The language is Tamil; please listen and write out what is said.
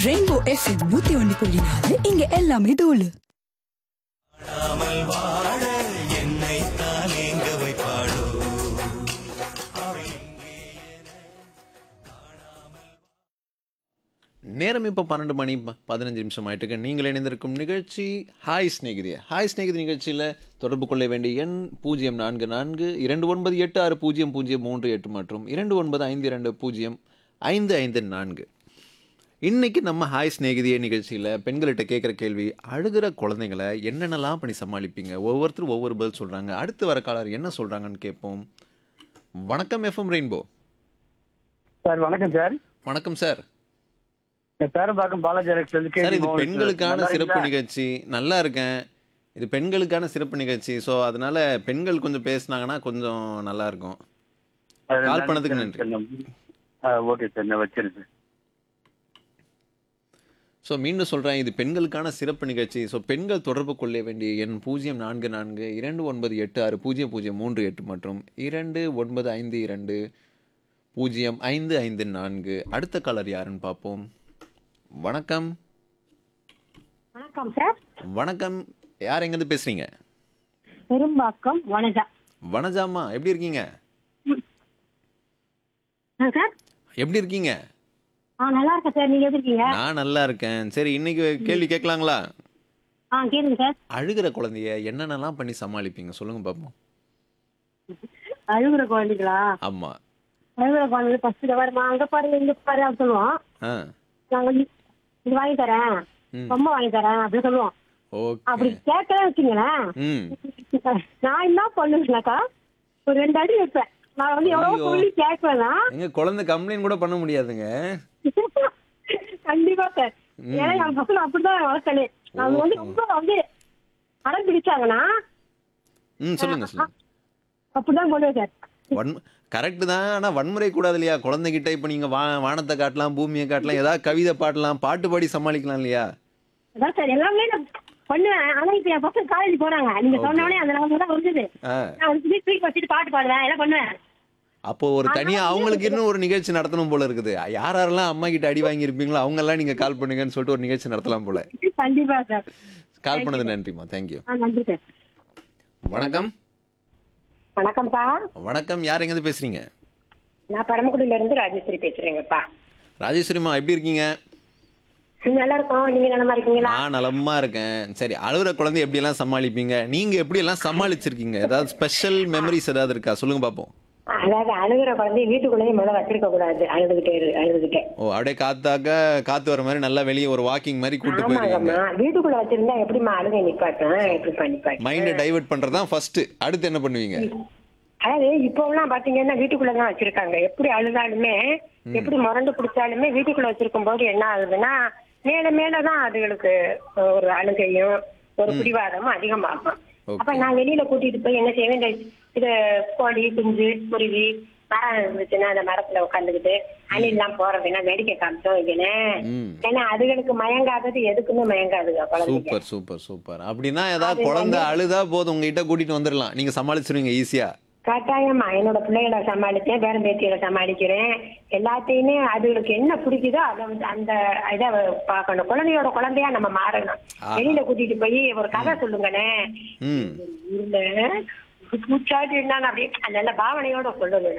ரெயின்போ எஃப்எம் நூத்தி ஒன்னு புள்ளி நாலு இங்க எல்லாமே தூளு நேரம் இப்போ பன்னெண்டு மணி ப- பதினஞ்சு நிமிஷம் ஆயிட்டுருக்கு நீங்கள் இணைந்திருக்கும் நிகழ்ச்சி ஹாய் ஸ்நேகிதி ஹாய் ஸ்நேகிதி நிகழ்ச்சியில் தொடர்பு கொள்ள வேண்டிய எண் பூஜ்ஜியம் நான்கு நான்கு இரண்டு ஒன்பது எட்டு ஆறு பூஜ்ஜியம் பூஜ்ஜியம் மூன்று எட்டு மற்றும் இரண்டு ஒன்பது ஐந்து இரண்டு பூஜ்ஜியம் ஐந்து ஐந்து நான்கு இன்னைக்கு நம்ம ஹாய் ஸ்நேகிதிய நிகழ்ச்சியில் பெண்கள்கிட்ட கேட்குற கேள்வி அழுகிற குழந்தைங்களை என்னென்னலாம் பண்ணி சமாளிப்பீங்க ஒவ்வொருத்தரும் ஒவ்வொரு பதில் சொல்கிறாங்க அடுத்து வர காலர் என்ன சொல்கிறாங்கன்னு கேட்போம் வணக்கம் எஃப்எம் ரெயின்போ சார் வணக்கம் சார் வணக்கம் சார் என் பேரம்பாக்கம் பாலாஜி எலக்ட்ரிக் வந்து சார் கேள்வி இது மோகன் சார். பெண்களுக்கான நல்லா சிறப்பு இருக்கீங்களா? நிகழ்ச்சி நல்லா இருக்கேன் இது பெண்களுக்கான சிறப்பு நிகழ்ச்சி ஸோ அதனால பெண்கள் கொஞ்சம் பேசுனாங்கன்னா கொஞ்சம் நல்லா இருக்கும் அது கால் நன்றி பண்ணதுக்கு சார். நன்றி. சார், நான்- ஆ, ஓகே சார் நான் வச்சிருக்கேன் ஸோ மீண்டும் சொல்கிறேன் இது பெண்களுக்கான சிறப்பு நிகழ்ச்சி ஸோ பெண்கள் தொடர்பு கொள்ள வேண்டிய எண் பூஜ்ஜியம் நான்கு நான்கு இரண்டு ஒன்பது எட்டு ஆறு பூஜ்ஜியம் பூஜ்ஜியம் மூன்று எட்டு மற்றும் இரண்டு ஒன்பது ஐந்து இரண்டு பூஜ்ஜியம் ஐந்து ஐந்து நான்கு அடுத்த காலர் யாருன்னு பார்ப்போம் வணக்கம் வணக்கம் சார் வணக்கம் யார் எங்கேருந்து பேசுகிறீங்க பெரும்பாக்கம் வனஜா வனஜாமா எப்படி இருக்கீங்க ஆ, சார் எப்படி இருக்கீங்க ஆ நல்லா இருக்கேன் சார் நீங்க எப்படி இருக்கீங்க நான் நல்லா இருக்கேன் சரி இன்னைக்கு கேள்வி கேட்கலாங்களா ஆ கேளுங்க சார் அழுகிற குழந்தைய என்னென்னலாம் பண்ணி சமாளிப்பீங்க சொல்லுங்க பாப்போம் அழுகுற குழந்தைங்களா ஆமா அழுகுற குழந்தைங்க ஃபர்ஸ்ட் வருமா அங்க பாருங்க இங்க பாரு அப்படின்னு சொல்லுவோம் ஆ நாங்க இ- இது வாங்கி தரேன் ம். ரொம்ப வாங்கி தரேன் அப்படின்னு சொல்லுவோம் அப்படி ஓகே கேட்கல வச்சுங்களேன் ம் நான் என்ன பண்ணுவேன்னாக்கா ஒரு ரெண்டு அடி வைப்பேன் நான் வந்து எவ்வளவு ஐயோ. சொல்லி கேட்கலன்னா எங்க குழந்தை கம்ப்ளைண்ட் கூட பண்ண முடியாதுங்க கண்டிப்பா சார் ம். ஏன்னா என் பசங்க அப்படிதான் வளர்த்தனே அவங்க வந்து ரொம்ப வந்து அடம் பிடிச்சாங்கன்னா ம் சொல்லுங்க சொல்லுங்க அப்படிதான் பண்ணுவேன் சார் வன் கரெக்டு தான் ஆனா வன்முறை கூடாது இல்லையா குழந்தைகிட்ட இப்போ நீங்க வா வானத்தை காட்டலாம் பூமியை காட்டலாம் ஏதாவது கவிதை பாடலாம் பாட்டு பாடி சமாளிக்கலாம் இல்லையா அதான் சார் எல்லாமே நான் பண்ணுவேன் ஆனா இப்ப என் பசங்க காலேஜ் போறாங்க நீங்க சொன்னோடனே அந்த நிலைமை தான் வந்தது ஆ நான் வந்து ஸ்பீக் வச்சுட்டு பாட்டு பாடுவேன் எல்லாம் பண்ணுவேன் அப்போ ஒரு தனியா அவங்களுக்கு இன்னும் ஒரு நிகழ்ச்சி நடத்தணும் போல இருக்குது யார் யாரெல்லாம் அம்மா கிட்ட அடி வாங்கியிருப்பீங்களோ அவங்க எல்லாம் நீங்க கால் பண்ணுங்கன்னு சொல்லிட்டு ஒரு நிகழ்ச்சி நடத்தலாம் போல கண்டிப்பா சார் கால் பண்ணது நன்றிம்மா தேங்க்யூ ஆ நன்றி சார் வணக்கம் வணக்கம் சார் வணக்கம் யார் எங்கேருந்து பேசுறீங்க நான் பரமக்குடியில இருந்து ராஜேஸ்வரி பேசுறேங்கப்பா ராஜேஸ்வரிமா எப்படி இருக்கீங்க நல்லா இருக்கோம் நீங்க நல்லமா இருக்கீங்களா நான் நலமா இருக்கேன் சரி அழுகுற குழந்தை எப்படி எல்லாம் சமாளிப்பீங்க நீங்க எப்படி எல்லாம் சமாளிச்சிருக்கீங்க ஏதாவது ஸ்பெஷல் மெமரிஸ் ஏதாவது இருக்கா சொல்லுங்க பாப்போம் அதாவது அழுகிற குழந்தைய வீட்டுக்குள்ளேயே முதல்ல வச்சிருக்க கூடாது அழுதுகிட்டே இரு அழுதுகிட்டே ஓ அப்படியே காத்தாக்க காத்து வர மாதிரி நல்லா வெளியே ஒரு வாக்கிங் மாதிரி கூட்டு போயிருக்கீங்க ஆமாங்கம்மா வீட்டுக்குள்ள வச்சிருந்தா எப்படிம்மா அழுகை நிப்பாட்டும் எப்படி நிப்பாட்டும் மைண்டை டைவர்ட் பண்றதுதான் ஃபர்ஸ்ட் அடுத்து என்ன பண்ணுவீங்க அதாவது இப்போ எல்லாம் பாத்தீங்கன்னா வீட்டுக்குள்ளதான் வச்சிருக்காங்க எப்படி அழுதாலுமே எப்படி முரண்டு பிடிச்சாலுமே வீட்டுக்குள்ள வச்சிருக்கும் போது என்ன ஆகுதுன்னா மேல மேலதான் அதுகளுக்கு ஒரு அழுகையும் ஒரு பிடிவாதமும் அதிகமாகும் Okay. அப்ப நான் வெளியில கூட்டிட்டு போய் என்ன செய்வேன் இந்த இது கோழி குஞ்சு குருவி மரம் இருந்துச்சுன்னா அந்த மரத்துல உட்காந்துக்கிட்டு அணில்லாம் போறதுன்னா வேடிக்கை காமிச்சோம் வைக்கணும் ம் ஏன்னா அதுகளுக்கு மயங்காதது எதுக்குமே மயங்காதுங்க குழந்தைங்க சூப்பர் சூப்பர் சூப்பர் அப்படின்னா ஏதாவது குழந்தை அழுதா போதும் உங்ககிட்ட கூட்டிட்டு வந்துடலாம் நீங்க சமாளிச்சிருவீங்க ஈஸியா கட்டாயமா என்னோட பிள்ளைகளை சமாளிச்சேன் பேரன் பேத்திகளை சமாளிக்கிறேன் எல்லாத்தையுமே அதுகளுக்கு என்ன பிடிக்குதோ அதை வந்து அந்த இதை பார்க்கணும் குழந்தையோட குழந்தையா நம்ம மாறணும் ஆஹா. வெளியில கூட்டிட்டு போய் ஒரு கதை சொல்லுங்கண்ணே ம் இல்ல பூச்சாட்டு என்ன அப்படி நல்ல பாவனையோட சொல்லணும்